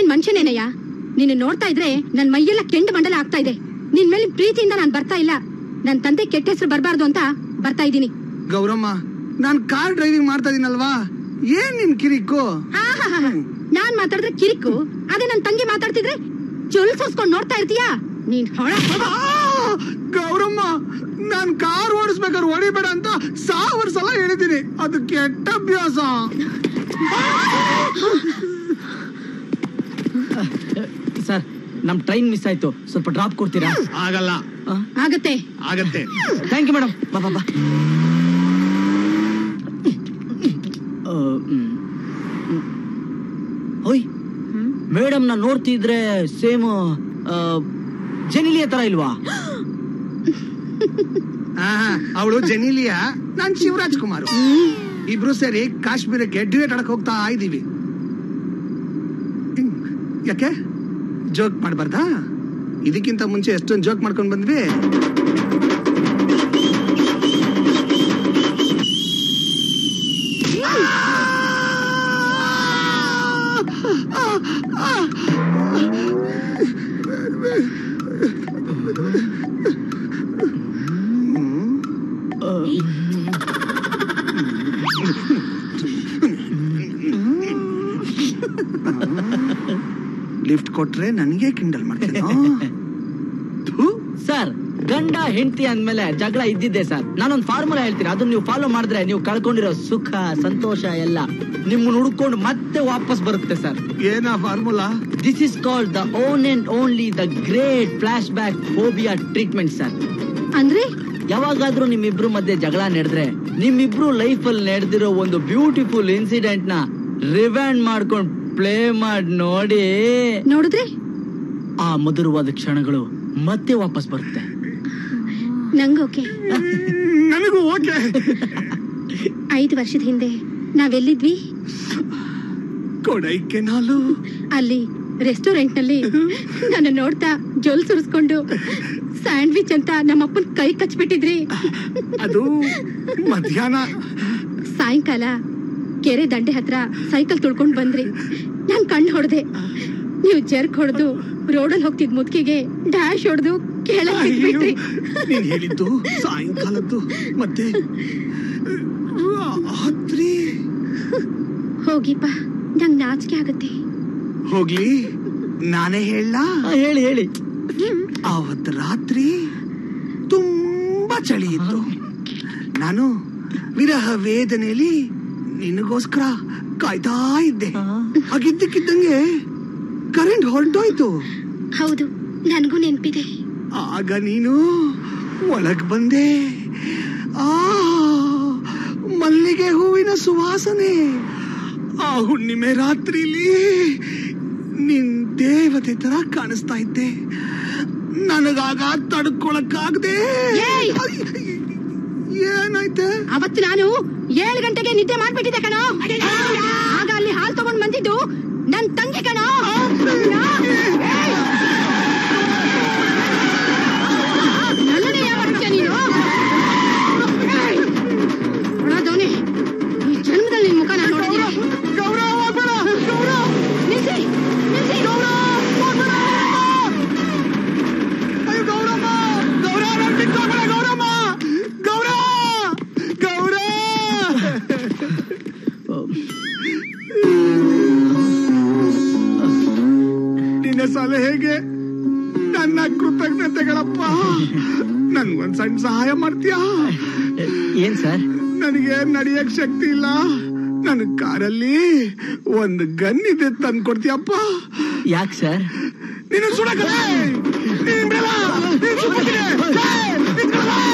ನೀನೇನ್ ಮನುಷ್ಯನೇನಯ್ಯ ನಿನ್ನ ನೋಡ್ತಾ ಇದ್ರೆ ನನ್ ಮೈಯೆಲ್ಲ ಕೆಂಡು ಮಂಡಲ ಆಗ್ತಾ ಇದೆ ನಿನ್ ಮೇಲೆ ಪ್ರೀತಿಯಿಂದ ನಾನ್ ಬರ್ತಾ ಇಲ್ಲ ನನ್ ತಂದೆ ಕೆಟ್ಟ ಹೆಸರು ಬರಬಾರ್ದು ಅಂತ ಬರ್ತಾ ಇದ್ದೀನಿ ಗೌರಮ್ಮ ನಾನ್ ಕಾರ್ ಡ್ರೈವಿಂಗ್ ಮಾಡ್ತಾ ಇದೀನಲ್ವಾ ಏನ್ ನಿನ್ ಕಿರಿಕು ಆಹಾಹಾಹಾ. ನಾನ್ ಮಾತಾಡಿದ್ರೆ ಕಿರಿಕು ಅದೇ ನನ್ ತಂಗಿ ಮಾತಾಡ್ತಿದ್ರೆ ಚೊಲ್ ಸೋಸ್ಕೊಂಡ್ ನೋಡ್ತಾ ಇರ್ತೀಯಾ ನೀನ್ ಹೊಳ ಹೋಗೋ. ಆ, ಗೌರಮ್ಮ ನಾನ್ ಕಾರ್ ಓಡಿಸ್ಬೇಕಾದ್ರೆ ಹೊಡಿಬೇಡ ಅಂತ ಸಾವಿರ ಸಲ ಹೇಳಿದ್ದೀನಿ ಅದು ಕೆಟ್ಟ ಅಭ್ಯಾಸ ಸರ್ ನಮ್ ಟ್ರೈನ್ ಮಿಸ್ ಆಯ್ತು ಸ್ವಲ್ಪ ಡ್ರಾಪ್ ಕೊಡ್ತೀರಾ ಆಗಲ್ಲ ಆಗತ್ತೆ ಆಗತ್ತೆ ಥ್ಯಾಂಕ್ ಯು ಮೇಡಮ್ ಬಾ ಬಾ ಬಾ ಆ, ಹ್ಮ್. ಓಯ್ ಮೇಡಮ್ ನ ನೋಡ್ತಿದ್ರೆ ಸೇಮ್ ಜನಿಲಿಯ ತರ ಇಲ್ವಾ ಅವಳು ಜೆನಿಲಿಯಾ ನಾನ್ ಶಿವರಾಜ್ ಕುಮಾರ್ ಇಬ್ರು ಸೇರಿ ಕಾಶ್ಮೀರಕ್ಕೆ ಡ್ಯೂಯೇಟ್ ಆಡಕ್ ಹೋಗ್ತಾ ಇದೀವಿ ಹ್ಮ್. ಯಾಕೆ ಜೋಕ್ ಮಾಡ್ಬಾರ್ದಾ ಇದಕ್ಕಿಂತ ಮುಂಚೆ ಎಷ್ಟೊಂದು ಜೋಕ್ ಮಾಡ್ಕೊಂಡ್ ಬಂದ್ವಿ ಲಿಫ್ಟ್ ಕೊಟ್ರೆ ನನಗೆ ಕಿಂಡಲ್ ಮಾಡ್ತೀನಿ ಸರ್ ಗಂಡ ಹೆಂಡತಿ ಅಂದ್ಮೇಲೆ ಜಗಳ ಇದ್ದಿದ್ದೆ ಸರ್ ನಾನೊಂದ್ ಫಾರ್ಮುಲಾ ಹೇಳ್ತೀನಿ ಅದನ್ನ ನೀವು ಫಾಲೋ ಮಾಡಿದ್ರೆ ನೀವು ಕಳ್ಕೊಂಡಿರೋ ಸುಖ ಸಂತೋಷ ಎಲ್ಲ ನಿಮ್ಮನ್ನ ಹುಡ್ಕೊಂಡು ಮತ್ತೆ ವಾಪಸ್ ಬರುತ್ತೆ ಸರ್ ಏನ formula this is called the one and only the great flashback phobia treatment sir ಅಂದ್ರೆ ಯಾವಾಗಾದ್ರೂ ನಿಮ್ಮಿಬ್ರು ಮಧ್ಯೆ ಜಗಳ ನಡೆದ್ರೆ ನಿಮ್ಮಿಬ್ರು ಲೈಫ್ ಅಲ್ಲಿ ನಡೆದಿರೋ ಒಂದು ಬ್ಯೂಟಿಫುಲ್ ಇನ್ಸಿಡೆಂಟ್ ನ ರಿವ್ಯಾಂಡ್ ಮಾಡ್ಕೊಂಡು ಪ್ಲೇ ಮಾಡಿ ನೋಡಿ ನೋಡಿದ್ರೆ ಆ ಮಧುರವಾದ ಕ್ಷಣಗಳು ಮತ್ತೆ ವಾಪಸ್ ಬರುತ್ತೆ ನಂಗೋಕೆ ನನಗೂ ಓಕೆ ಐದು ವರ್ಷದ ಹಿಂದೆ ನಾವೆಲ್ಲಿದ್ವಿ ಕೊಡೈಕೆನಾಲು ಅಲ್ಲಿ ರೆಸ್ಟೋರೆಂಟ್ ನಲ್ಲಿ ನನ್ನ ನೋಡ್ತಾ ಜೊಲ್ ಸುರಿಸ್ಕೊಂಡು ಸ್ಯಾಂಡ್ವಿಚ್ ಅಂತ ನಮ್ಮಪ್ಪನ್ ಕೈ ಕಚ್ಬಿಟ್ಟಿದ್ರಿ ಅದು ಮಧ್ಯಾಹ್ನ ಸಾಯಂಕಾಲ ಕೆರೆ ದಂಡೆ ಹತ್ರ ಸೈಕಲ್ ತುಳ್ಕೊಂಡ್ ಬಂದ್ರಿ ನಾನ್ ಕಣ್ಣು ಹೊಡೆದೆ ನೀವು ಜರ್ಕ್ ಹೊಡೆದು ರೋಡಲ್ಲಿ ಹೋಗ್ತಿದ್ ಮುದ್ಕಿಗೆ ಡ್ಯಾಶ್ ಹೊಡೆದು ಕೆಳಗ್ ಅಯ್ಯೋ, ಬಿಟ್ಬಿಟ್ರಿ ನೀನ್ ಹೇಳಿದ್ದು ಸಾಯಂಕಾಲದ್ದು ಮತ್ತೆ ರಾತ್ರಿ ಹೋಗಿಪ್ಪ ನಂಗ್ ನಾಚಿಕೆ ಆಗುತ್ತೆ ಹೋಗ್ಲಿ ನಾನೇ ಹೇಳ ಆ, ಹೇಳಿ ಹೇಳಿ ಅವತ್ ರಾತ್ರಿ ತುಂಬಾ ಚಳಿ ಇತ್ತು ನಾನು ವಿರಹ ವೇದನೆಯಲ್ಲಿ ನಿನಗೋಸ್ಕರ ಕಾಯ್ತಾ ಇದ್ದೆ ಹಾಗಿದ್ದಕ್ಕಿದ್ದಂಗೆ ಕರೆಂಟ್ ಹೊರಟೋಯ್ತು ಹೌದು ನನಗೂ ನೆನ್ಪಿದೆ ಆಗ ನೀನು ಒಳಗ್ ಬಂದೆ ಆ ಮಲ್ಲಿಗೆ ಹೂವಿನ ಸುವಾಸನೆ ಆ ಹುಣ್ಣಿಮೆ ರಾತ್ರಿಲಿ ನಿನ್ ದೇವತೆ ತರ ಕಾಣಿಸ್ತಾ ಇದ್ದೆ ನನಗಾಗ ತಡ್ಕೊಳಕ್ಕಾಗದೆ ಏಯ್! ಏನಾಯ್ತೆ ಅವತ್ತು ನಾನು ಏಳು ಗಂಟೆಗೆ ನಿದ್ದೆ ಮಾಡ್ಬಿಟ್ಟಿದ್ದೆ ಕಣೋ ಆಗ ಅಲ್ಲಿ ಹಾಲ್ ತಗೊಂಡ್ ಬಂದಿದ್ದು ನನ್ ತಂಗಿ ಕಣೋ ನನ್ನನ್ನೇ ಯಾವಾಗ್ತೀಯ ನೀನು ಏಯ್! ನೋಡೋದವ್ನೆ, ಈ ಜನ್ಮದಲ್ಲಿ ನಿನ್ ಮುಖ ನಾನು ನೋಡಿದ್ದೀನಿ ಗೌರವ ಹೋಗ್ಬೇಡ, ಗೌರವ! ನಿಲ್ಸಿ ನಿಲ್ಸಿ ಅಯ್ಯೋ, ಗೌರಮ್ಮ! ಗೌರವ, ನಾನ್ ಬಿಟ್ಟೋಗ್ಬೇಡ, ಗೌರಮ್ಮ! ಗೌರವ! ಗೌರವ! ನಿನ್ನ ಸಲಹೆಗೆ ನನ್ನ ಕೃತಜ್ಞತೆಗಳಪ್ಪ ನನ್ಗೊಂದ್ ಸಣ್ಣ ಸಹಾಯ ಮಾಡ್ತೀಯಾ ಏನ್ ಸರ್ ನನಗೆ ನಡೆಯಕ್ ಶಕ್ತಿ ಇಲ್ಲ ನನ್ನ ಕಾರಲ್ಲಿ ಒಂದು ಗನ್ ಇದೆ ತಂದ್ಕೊಡ್ತೀಯಪ್ಪ ಯಾಕೆ ಸರ್ ನೀನು ಸುಡಕಲ್ಲ ನೀನ್ ಬಿಡಲ್ಲ ನೀನ್ ಸುಡ್ಬಿಡ್ತೀನಿ. ಏಯ್!